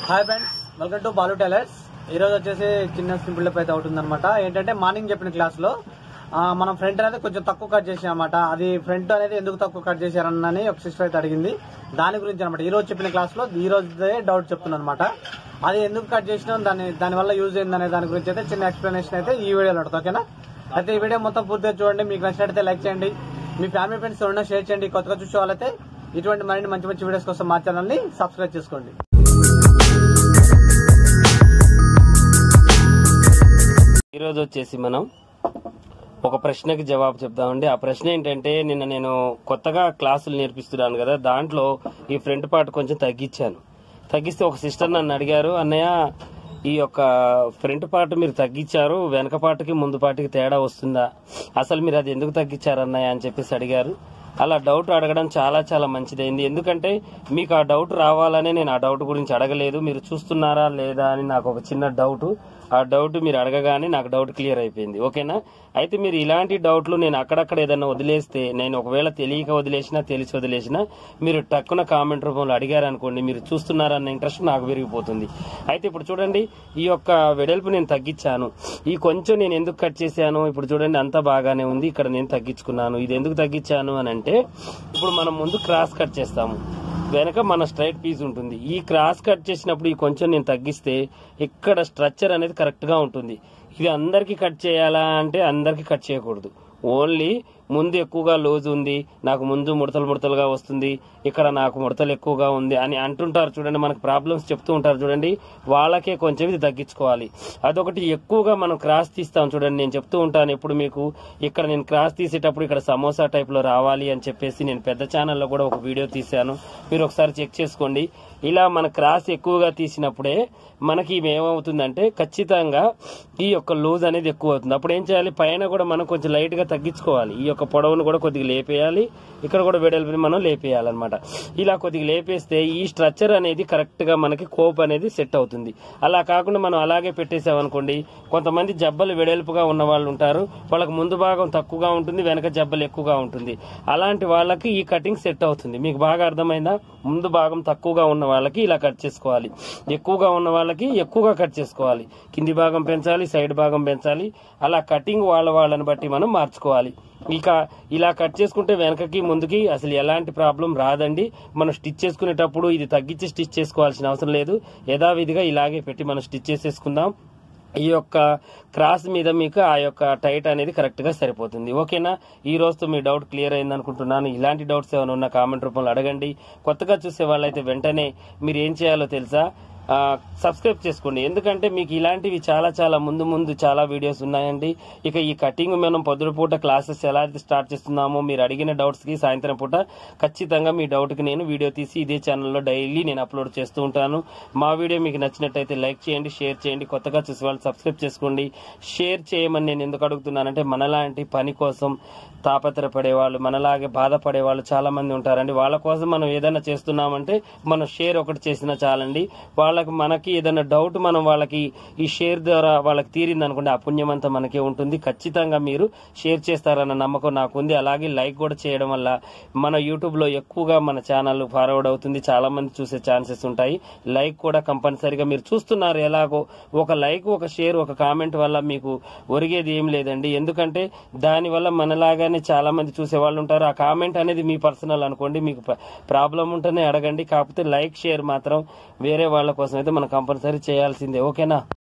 hi friends welcome to Balu tailors ఈ రోజు వచ్చేసి చిన్న సింపుల్ అయితే అవుతుంది అనమాట ఏంటంటే మార్నింగ్ చెప్పిన క్లాస్ లో ఆ, మనం ఫ్రంట్ అనేది కొంచెం తక్కువ కట్ చేసాం అనమాట అది ఫ్రంట్ అనేది ఎందుకు తక్కువ కట్ చేశారని ఒక సిస్టర్ అయితే అడిగింది దాని గురించి అనమాట ఈ రోజు చెప్పిన క్లాస్ లో ఈ రోజు డౌట్ చెప్తున్నాను అనమాట అది ఎందుకు కట్ చేసినాం దాని దాని వల్ల యూజ్ అయిందనే దాని గురించి అయితే చిన్న ఎక్స్ప్లెనేషన్ అయితే ఈ వీడియోలో ఉంటుంది ఓకేనా అయితే ఈ వీడియో మొత్తం పూర్తిగా చూడండి మీకు నచ్చినట్లయితే లైక్ చేయండి మీ ఫ్యామిలీ ఫ్రెండ్స్ ఎవరైనా షేర్ చేయండి కొత్తగా చూసే వాళ్ళైతే ఇటువంటి మరిన్ని మంచి మంచి వీడియోస్ కోసం మా ఛానల్ ని సబ్స్క్రైబ్ చేసుకోండి ఈరోజు వచ్చేసి మనం ఒక ప్రశ్నకి జవాబు చెప్దామండి ఆ ప్రశ్న ఏంటంటే నిన్న నేను కొత్తగా క్లాసులు నేర్పిస్తున్నాను కదా దాంట్లో ఈ ఫ్రంట్ పార్ట్ కొంచెం తగ్గించాను తగ్గిస్తే ఒక సిస్టర్ నన్ను అడిగారు అన్నయ్య ఈ యొక్క ఫ్రంట్ పార్ట్ మీరు తగ్గించారు వెనక పార్ట్కి ముందు పార్ట్కి తేడా వస్తుందా అసలు మీరు అది ఎందుకు తగ్గించారు అన్నయ్య అని చెప్పేసి అడిగారు అలా డౌట్ అడగడం చాలా చాలా మంచిదైంది ఎందుకంటే మీకు ఆ డౌట్ రావాలనే నేను ఆ డౌట్ గురించి అడగలేదు మీరు చూస్తున్నారా లేదా అని నాకు ఒక చిన్న డౌట్ ఆ డౌట్ మీరు అడగగానే నాకు డౌట్ క్లియర్ అయిపోయింది ఓకేనా అయితే మీరు ఇలాంటి డౌట్లు నేను అక్కడక్కడ ఏదైనా వదిలేస్తే నేను ఒకవేళ తెలియక వదిలేసినా తెలిసి వదిలేసినా మీరు టక్కున కామెంట్ రూపంలో అడిగారనుకోండి మీరు చూస్తున్నారన్న ఇంట్రెస్ట్ నాకు పెరిగిపోతుంది అయితే ఇప్పుడు చూడండి ఈ యొక్క వెడల్పు నేను తగ్గించాను ఈ కొంచెం నేను ఎందుకు కట్ చేశాను ఇప్పుడు చూడండి అంతా బాగానే ఉంది ఇక్కడ నేను తగ్గించుకున్నాను ఇది ఎందుకు తగ్గించాను అని అంటే ఇప్పుడు మనం ముందు క్రాస్ కట్ చేస్తాము వెనక మన స్ట్రైట్ పీస్ ఉంటుంది ఈ క్రాస్ కట్ చేసినప్పుడు ఈ కొంచెం నేను తగ్గిస్తే ఇక్కడ స్ట్రక్చర్ అనేది కరెక్ట్ గా ఉంటుంది ఇది అందరికి కట్ చేయాలా అంటే అందరికి కట్ చేయకూడదు ఓన్లీ ముందు ఎక్కువగా లూజ్ ఉంది నాకు ముందు ముడతలు ముడతలుగా వస్తుంది ఇక్కడ నాకు ముడతలు ఎక్కువగా ఉంది అని అంటుంటారు చూడండి మనకు ప్రాబ్లమ్స్ చెప్తూ ఉంటారు చూడండి వాళ్ళకే కొంచెం ఇది తగ్గించుకోవాలి అదొకటి ఎక్కువగా మనం క్రాస్ తీస్తాం చూడండి నేను చెప్తూ ఉంటాను ఎప్పుడు మీకు ఇక్కడ నేను క్రాస్ తీసేటప్పుడు ఇక్కడ సమోసా టైప్ లో రావాలి అని చెప్పేసి నేను పెద్ద ఛానల్లో కూడా ఒక వీడియో తీశాను మీరు ఒకసారి చెక్ చేసుకోండి ఇలా మన క్రాస్ ఎక్కువగా తీసినప్పుడే మనకి ఇవి ఏమవుతుందంటే ఖచ్చితంగా ఈ యొక్క లూజ్ అనేది ఎక్కువ అవుతుంది అప్పుడు ఏం చేయాలి పైన కూడా మనం కొంచెం లైట్ గా తగ్గించుకోవాలి ఈ యొక్క పొడవును కూడా కొద్దిగా లేపేయాలి ఇక్కడ కూడా వెడల్పుని మనం లేపేయాలన్నమాట ఇలా కొద్దిగా లేపేస్తే ఈ స్ట్రక్చర్ అనేది కరెక్ట్ గా మనకి కోప్ అనేది సెట్ అవుతుంది అలా కాకుండా మనం అలాగే పెట్టేసామనుకోండి కొంతమంది జబ్బలు వెడల్పుగా ఉన్న వాళ్ళు ఉంటారు వాళ్ళకి ముందు భాగం తక్కువగా ఉంటుంది వెనక జబ్బలు ఎక్కువగా ఉంటుంది అలాంటి వాళ్ళకి ఈ కటింగ్ సెట్ అవుతుంది మీకు బాగా అర్థమైందా ముందు భాగం తక్కువగా ఉన్న వాళ్ళకి ఇలా కట్ చేసుకోవాలి ఎక్కువగా ఉన్న వాళ్ళకి ఎక్కువగా కట్ చేసుకోవాలి కింది భాగం పెంచాలి సైడ్ భాగం పెంచాలి అలా కటింగ్ వాళ్ళ వాళ్ళని బట్టి మనం మార్చుకోవాలి ఇక ఇలా కట్ చేసుకుంటే వెనకకి ముందుకి అసలు ఎలాంటి ప్రాబ్లం రాదండి మనం స్టిచ్ చేసుకునేటప్పుడు ఇది తగ్గించి స్టిచ్ చేసుకోవాల్సిన అవసరం లేదు యథావిధిగా ఇలాగే పెట్టి మనం స్టిచ్ చేసేసుకుందాం ఈ యొక్క క్రాస్ మీద మీకు ఆ యొక్క టైట్ అనేది కరెక్ట్ గా సరిపోతుంది ఓకేనా ఈ రోజుతో మీ డౌట్ క్లియర్ అయింది అనుకుంటున్నాను ఇలాంటి డౌట్స్ ఏమైనా ఉన్న కామెంట్ రూపంలో అడగండి కొత్తగా చూసే వాళ్ళైతే వెంటనే మీరు ఏం చేయాలో తెలుసా ఆ, సబ్స్క్రైబ్ చేసుకోండి ఎందుకంటే మీకు ఇలాంటివి చాలా చాలా ముందు ముందు చాలా వీడియోస్ ఉన్నాయండి ఇక ఈ కటింగ్ మనం పొద్దున పూట క్లాసెస్ ఎలా అయితే స్టార్ట్ చేస్తున్నామో మీరు అడిగిన డౌట్స్ కి సాయంత్రం పూట ఖచ్చితంగా మీ డౌట్ కి నేను వీడియో తీసి ఇదే ఛానల్లో డైలీ నేను అప్లోడ్ చేస్తూ ఉంటాను మా వీడియో మీకు నచ్చినట్టయితే లైక్ చేయండి షేర్ చేయండి కొత్తగా చూసే వాళ్ళు సబ్స్క్రైబ్ చేసుకోండి షేర్ చేయమని నేను ఎందుకు అడుగుతున్నానంటే మనలాంటి పని కోసం తాపత్రపడే వాళ్ళు మనలాగే బాధపడే వాళ్ళు చాలా మంది ఉంటారండి వాళ్ళ కోసం మనం ఏదైనా చేస్తున్నామంటే మనం షేర్ ఒకటి చేసినా చాలండి వాళ్ళకి మనకి ఏదైనా డౌట్ మనం వాళ్ళకి ఈ షేర్ ద్వారా వాళ్ళకి తీరింది అనుకోండి ఆ పుణ్యం అంతా మనకే ఉంటుంది ఖచ్చితంగా మీరు షేర్ చేస్తారన్న నమ్మకం నాకు ఉంది అలాగే లైక్ కూడా చేయడం వల్ల మన యూట్యూబ్ లో ఎక్కువగా మన ఛానల్ ఫార్వర్డ్ అవుతుంది చాలా మంది చూసే ఛాన్సెస్ ఉంటాయి లైక్ కూడా కంపల్సరీగా మీరు చూస్తున్నారు ఎలాగో ఒక లైక్ ఒక షేర్ ఒక కామెంట్ వల్ల మీకు ఒరిగేది ఏం లేదండి ఎందుకంటే దాని వల్ల మనలాగానే చాలా మంది చూసే వాళ్ళు ఉంటారు ఆ కామెంట్ అనేది మీ పర్సనల్ అనుకోండి మీకు ప్రాబ్లం ఉంటేనే అడగండి కాకపోతే లైక్ షేర్ మాత్రం వేరే వాళ్ళ కోసం అయితే మనం కంపల్సరీ చేయాల్సిందే ఓకేనా